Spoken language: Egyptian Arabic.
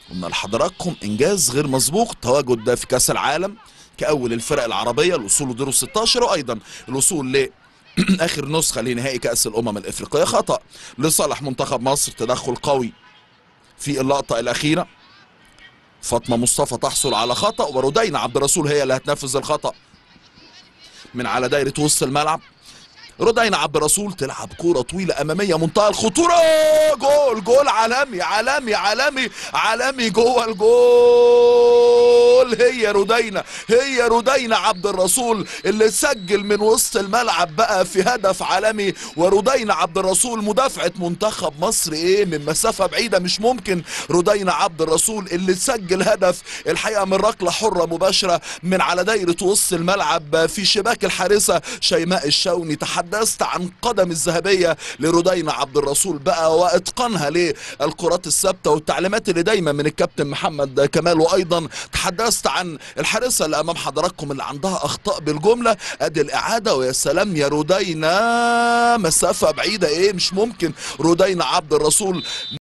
قلنا لحضراتكم انجاز غير مسبوق التواجد في كاس العالم كاول الفرق العربيه الوصول لدور ال 16 وايضا الوصول ل اخر نسخه لنهائي كاس الامم الافريقيه خطا لصالح منتخب مصر تدخل قوي في اللقطه الاخيره فاطمه مصطفى تحصل على خطا ورودينا عبد الرسول هي اللي هتنفذ الخطا من على دايره وسط الملعب رودينا عبد الرسول تلعب كوره طويله اماميه منتهى الخطوره جول جول عالمي عالمي عالمي عالمي جوه الجول هي رودينا هي رودينا عبد الرسول اللي سجل من وسط الملعب بقى في هدف عالمي ورودينا عبد الرسول مدافعه منتخب مصر ايه من مسافه بعيده مش ممكن رودينا عبد الرسول اللي سجل هدف الحقيقه من ركله حره مباشره من على دايره وسط الملعب في شباك الحارسه شيماء الشوني تحدثت عن قدم الذهبيه لرودينا عبد الرسول بقى واتقانها للكرات الثابته والتعليمات اللي دايما من الكابتن محمد كمال وايضا تحدثت عن الحارسه اللي امام حضراتكم اللي عندها اخطاء بالجمله ادي الاعاده ويا سلام يا رودينا مسافه بعيده ايه مش ممكن رودينا عبد الرسول